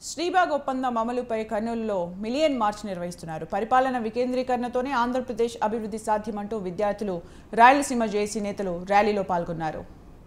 శ్రీబాగ్ ఒప్పందం అమలుపై కర్నూలులో మిలియన్ మార్చ్ నిర్వహిస్తున్నారు పరిపాలన వికేంద్రీకరణతోనే ఆంధ్రప్రదేశ్ అభివృద్ధి సాధ్యమంటూ విద్యార్థులు రాయలసీమ జేసీ నేతలు ర్యాలీలో పాల్గొన్నారు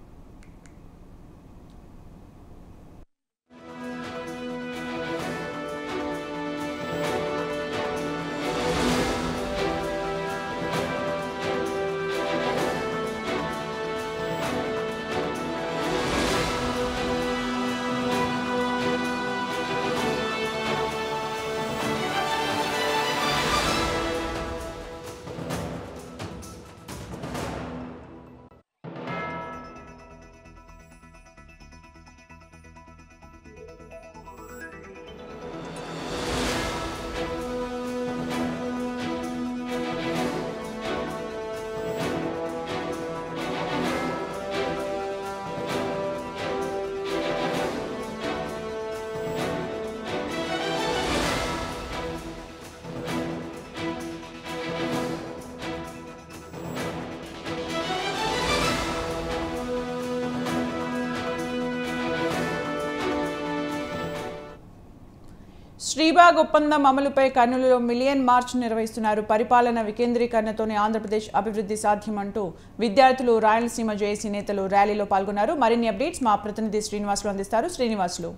శ్రీబాగ్ ఒప్పందం అమలుపై కర్నూలులో మిలియన్ మార్చ్ నిర్వహిస్తున్నారు పరిపాలన వికేంద్రీకరణతోనే ఆంధ్రప్రదేశ్ అభివృద్ధి సాధ్యమంటూ విద్యార్థులు రాయలసీమ జేఏసీ నేతలు ర్యాలీలో పాల్గొన్నారు మరిన్ని అప్డేట్స్ మా ప్రతినిధి శ్రీనివాసులు అందిస్తారు శ్రీనివాసులు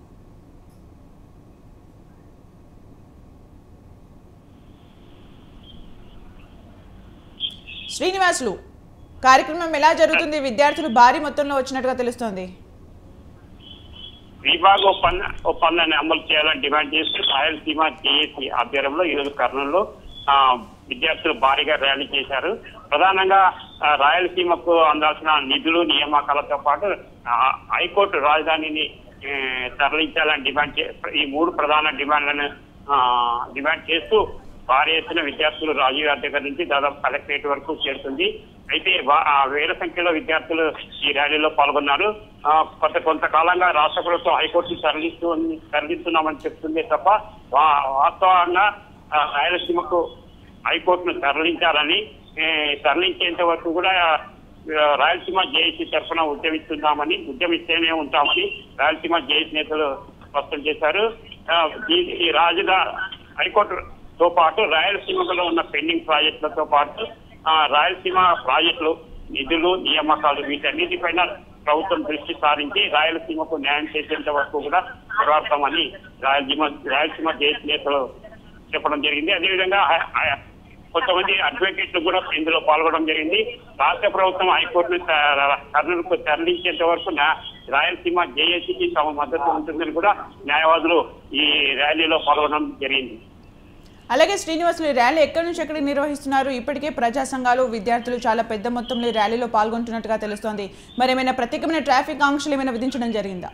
శ్రీనివాసులు కార్యక్రమం ఎలా జరుగుతుంది విద్యార్థులు భారీ మొత్తంలో వచ్చినట్టుగా తెలుస్తోంది విభాగ ఒప్పంద ఒప్పందాన్ని అమలు చేయాలని డిమాండ్ చేస్తూ రాయలసీమ జేఏసీ ఆధ్వర్యంలో ఈరోజు కర్నూలులో ఆ, విద్యార్థులు భారీగా ర్యాలీ చేశారు ప్రధానంగా ఆ, రాయలసీమకు అందాల్సిన నిధులు నియామకాలతో పాటు ఆ, హైకోర్టు రాజధానిని ఏ, తరలించాలని డిమాండ్ చే ఈ మూడు ప్రధాన డిమాండ్లను ఆ, డిమాండ్ చేస్తూ భారీ ఎత్తున విద్యార్థులు రాజీవ్ గారి దగ్గర నుంచి దాదాపు కలెక్టరేట్ వరకు చేరుతుంది అయితే వా- ఆ వేల సంఖ్యలో విద్యార్థులు ఈ ర్యాలీలో పాల్గొన్నారు ఆ, కొంత కొంతకాలంగా రాష్ట్ర ప్రభుత్వం హైకోర్టు తరలిస్తూ తరలిస్తున్నామని చెప్తుంది తప్ప వా- వాస్తవంగా ఆ, రాయలసీమకు హైకోర్టును తరలించాలని ఏ, తరలించేంత వరకు కూడా ఆ, రాయలసీమ జేఏసీ తరఫున ఉద్యమిస్తున్నామని ఉద్యమిస్తేనే ఉంటామని రాయలసీమ జేఏసీ నేతలు స్పష్టం చేశారు ఆ, ఈ- ఈ రాజుగా హైకోర్టుతో పాటు రాయలసీమలో ఉన్న పెండింగ్ ప్రాజెక్టులతో పాటు ఆ, రాయలసీమ ప్రాజెక్టులు నిధులు నియామకాలు వీటన్నిటిపైన ప్రభుత్వం దృష్టి సారించి రాయలసీమకు న్యాయం చేసేంత వరకు కూడా పోరాడతామని రాయలసీమ రాయలసీమ జేఏసీ నేతలు చెప్పడం జరిగింది అదేవిధంగా ఆ- ఆ- కొంతమంది అడ్వకేట్లు కూడా ఇందులో పాల్గొనడం జరిగింది రాష్ట్ర ప్రభుత్వం హైకోర్టును త- కర్నూలుకు తరలించేంత వరకు న్యా- రాయలసీమ జేఏసీకి తమ మద్దతు ఉంటుందని కూడా న్యాయవాదులు ఈ ర్యాలీలో పాల్గొనడం జరిగింది అలాగే శ్రీనివాసులు ఈ ర్యాలీ ఎక్కడి నుంచి ఎక్కడికి నిర్వహిస్తున్నారు ఇప్పటికే ప్రజా సంఘాలు విద్యార్థులు చాలా పెద్ద మొత్తంలో ఈ ర్యాలీలో పాల్గొంటున్నట్టుగా తెలుస్తోంది మరి ఏమైనా ప్రత్యేకమైన ట్రాఫిక్ ఆంక్షలు ఏమైనా విధించడం జరిగిందా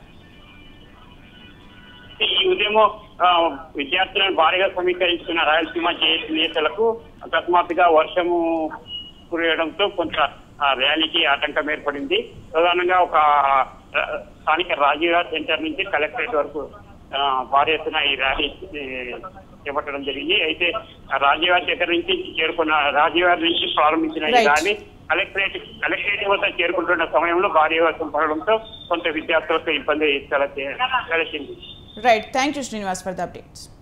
ఈ ఉదయం ఆ, విద్యార్థులను భారీగా సమీకరించుకున్న రాయలసీమ జేఏసీ నేతలకు అకస్మాత్తుగా వర్షము కురియడంతో కొంత ఆ, ర్యాలీకి ఆటంకం ఏర్పడింది ప్రధానంగా ఒక ఆ, స్థానిక రాజీవ్ గారి సెంటర్ నుంచి కలెక్టరేట్ వరకు ఆ, భారీ ఎత్తున ఈ ర్యాలీ ఏ, చేపట్టడం జరిగింది అయితే ఆ రాజీవ్ గారి దగ్గర నుంచి చేరుకున్న రాజీవ్ గారి నుంచి ప్రారంభించిన ఈ Right. ర్యాలీ కలెక్టరేట్ కలెక్టరేట్ వద్ద చేరుకుంటున్న సమయంలో భారీ వర్షం పడడంతో కొంత విద్యార్థులకు ఇబ్బంది తలెత్తి- తలెత్తింది right thank you Srinivas for the updates